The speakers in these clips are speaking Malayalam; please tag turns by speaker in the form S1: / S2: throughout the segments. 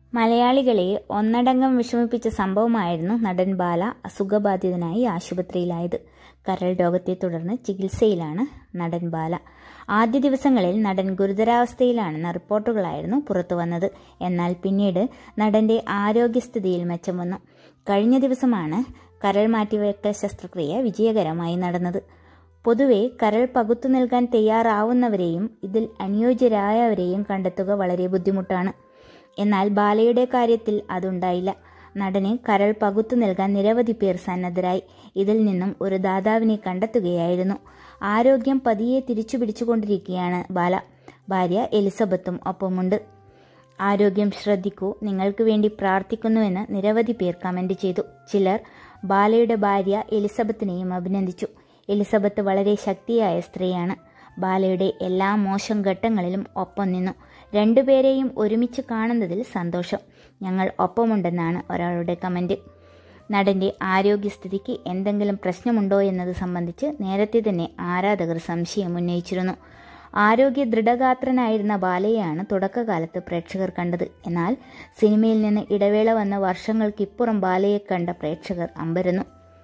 S1: മലയാളികളെ ഒന്നടങ്കം വിഷമിപ്പിച്ച സംഭവമായിരുന്നു നടൻ ബാല അസുഖബാധിതനായി ആശുപത്രിയിലായത് കരൾ രോഗത്തെ തുടർന്ന് ചികിത്സയിലാണ് നടൻ ബാല ആദ്യ ദിവസങ്ങളിൽ നടൻ ഗുരുതരാവസ്ഥയിലാണെന്ന റിപ്പോർട്ടുകളായിരുന്നു പുറത്തുവന്നത് എന്നാൽ പിന്നീട് നടന്റെ ആരോഗ്യസ്ഥിതിയിൽ മെച്ചം വന്നു കഴിഞ്ഞ ദിവസമാണ് കരൾ മാറ്റിവെക്കൽ ശസ്ത്രക്രിയ വിജയകരമായി നടന്നത് പൊതുവെ കരൾ പകുത്തു നൽകാൻ തയ്യാറാവുന്നവരെയും ഇതിൽ അനുയോജ്യരായവരെയും കണ്ടെത്തുക വളരെ ബുദ്ധിമുട്ടാണ് എന്നാൽ ബാലയുടെ കാര്യത്തിൽ അതുണ്ടായില്ല നടന് കരൾ പകുത്തു നൽകാൻ നിരവധി പേർ സന്നദ്ധരായി ഇതിൽ നിന്നും ഒരു ദാതാവിനെ കണ്ടെത്തുകയായിരുന്നു ആരോഗ്യം പതിയെ തിരിച്ചു പിടിച്ചുകൊണ്ടിരിക്കുകയാണ് ബാല ഭാര്യ എലിസബത്തും ഒപ്പമുണ്ട് ആരോഗ്യം ശ്രദ്ധിക്കൂ നിങ്ങൾക്ക് വേണ്ടി പ്രാർത്ഥിക്കുന്നുവെന്ന് നിരവധി പേർ കമന്റ് ചെയ്തു ചിലർ ബാലയുടെ ഭാര്യ എലിസബത്തിനെയും അഭിനന്ദിച്ചു എലിസബത്ത് വളരെ ശക്തിയായ സ്ത്രീയാണ് ബാലയുടെ എല്ലാ മോശം ഘട്ടങ്ങളിലും ഒപ്പം നിന്നു രണ്ടുപേരെയും ഒരുമിച്ച് കാണുന്നതിൽ സന്തോഷം ഞങ്ങൾ ഒപ്പമുണ്ടെന്നാണ് ഒരാളുടെ കമന്റ് നടന്റെ ആരോഗ്യസ്ഥിതിക്ക് എന്തെങ്കിലും പ്രശ്നമുണ്ടോ എന്നത് സംബന്ധിച്ച് നേരത്തെ തന്നെ ആരാധകർ സംശയം ഉന്നയിച്ചിരുന്നു ആരോഗ്യ ദൃഢഗാത്രനായിരുന്ന ബാലയെയാണ് തുടക്കകാലത്ത് പ്രേക്ഷകർ കണ്ടത് എന്നാൽ സിനിമയിൽ നിന്ന് ഇടവേള വന്ന വർഷങ്ങൾക്കിപ്പുറം ബാലയെ കണ്ട പ്രേക്ഷകർ അമ്പരന്നു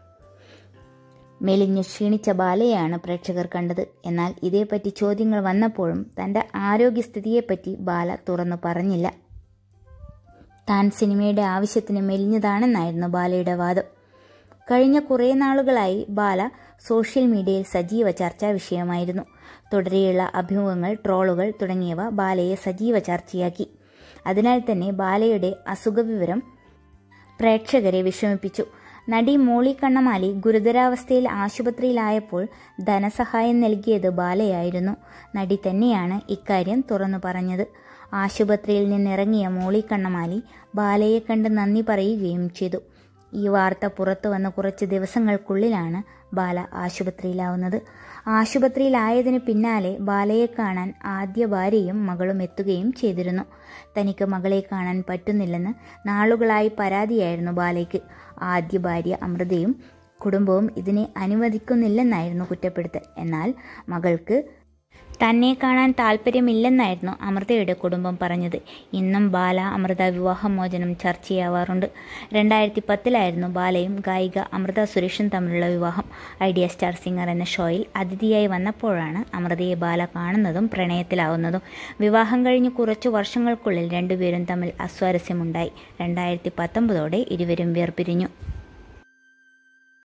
S1: മെലിഞ്ഞ് ക്ഷീണിച്ച ബാലയെയാണ് പ്രേക്ഷകർ കണ്ടത് എന്നാൽ ഇതേപ്പറ്റി ചോദ്യങ്ങൾ വന്നപ്പോഴും തന്റെ ആരോഗ്യസ്ഥിതിയെപ്പറ്റി ബാല തുറന്നു പറഞ്ഞില്ല താൻ സിനിമയുടെ ആവശ്യത്തിന് മെലിഞ്ഞതാണെന്നായിരുന്നു ബാലയുടെ വാദം കഴിഞ്ഞ കുറേ നാളുകളായി ബാല സോഷ്യൽ മീഡിയയിൽ സജീവ ചർച്ചാ വിഷയമായിരുന്നു തുടരെയുള്ള അഭിമുഖങ്ങൾ ട്രോളുകൾ തുടങ്ങിയവ ബാലയെ സജീവ ചർച്ചയാക്കി അതിനാൽ തന്നെ ബാലയുടെ അസുഖവിവരം പ്രേക്ഷകരെ വിഷമിപ്പിച്ചു നടി മോളി കണ്ണമാലി ഗുരുതരാവസ്ഥയിൽ ആശുപത്രിയിലായപ്പോൾ ധനസഹായം നൽകിയത് ബാലയായിരുന്നു നടി തന്നെയാണ് ഇക്കാര്യം തുറന്നു പറഞ്ഞത് ആശുപത്രിയിൽ നിന്നിറങ്ങിയ മോളി കണ്ണമാലി ബാലയെ കണ്ട് നന്ദി പറയുകയും ചെയ്തു ഈ വാർത്ത പുറത്തു വന്ന കുറച്ച് ദിവസങ്ങൾക്കുള്ളിലാണ് ബാല ആശുപത്രിയിലാവുന്നത് ആശുപത്രിയിലായതിനു പിന്നാലെ ബാലയെ കാണാൻ ആദ്യ ഭാര്യയും മകളും എത്തുകയും ചെയ്തിരുന്നു തനിക്ക് മകളെ കാണാൻ പറ്റുന്നില്ലെന്ന് നാളുകളായി പരാതിയായിരുന്നു ബാലയ്ക്ക് ആദ്യ ഭാര്യ അമൃതയും കുടുംബവും ഇതിനെ അനുവദിക്കുന്നില്ലെന്നായിരുന്നു കുറ്റപ്പെടുത്തൽ എന്നാൽ മകൾക്ക് തന്നെ കാണാൻ താല്പര്യമില്ലെന്നായിരുന്നു അമൃതയുടെ കുടുംബം പറഞ്ഞത് ഇന്നും ബാല അമൃത വിവാഹമോചനം ചർച്ചയാവാറുണ്ട് രണ്ടായിരത്തി പത്തിലായിരുന്നു ബാലയും ഗായിക അമൃത സുരേഷും തമ്മിലുള്ള വിവാഹം ഐഡിയ സ്റ്റാർ സിംഗർ എന്ന ഷോയിൽ അതിഥിയായി വന്നപ്പോഴാണ് അമൃതയെ ബാല കാണുന്നതും പ്രണയത്തിലാവുന്നതും വിവാഹം കഴിഞ്ഞ് കുറച്ചു വർഷങ്ങൾക്കുള്ളിൽ രണ്ടുപേരും തമ്മിൽ അസ്വാരസ്യമുണ്ടായി രണ്ടായിരത്തി പത്തൊമ്പതോടെ ഇരുവരും വേർപിരിഞ്ഞു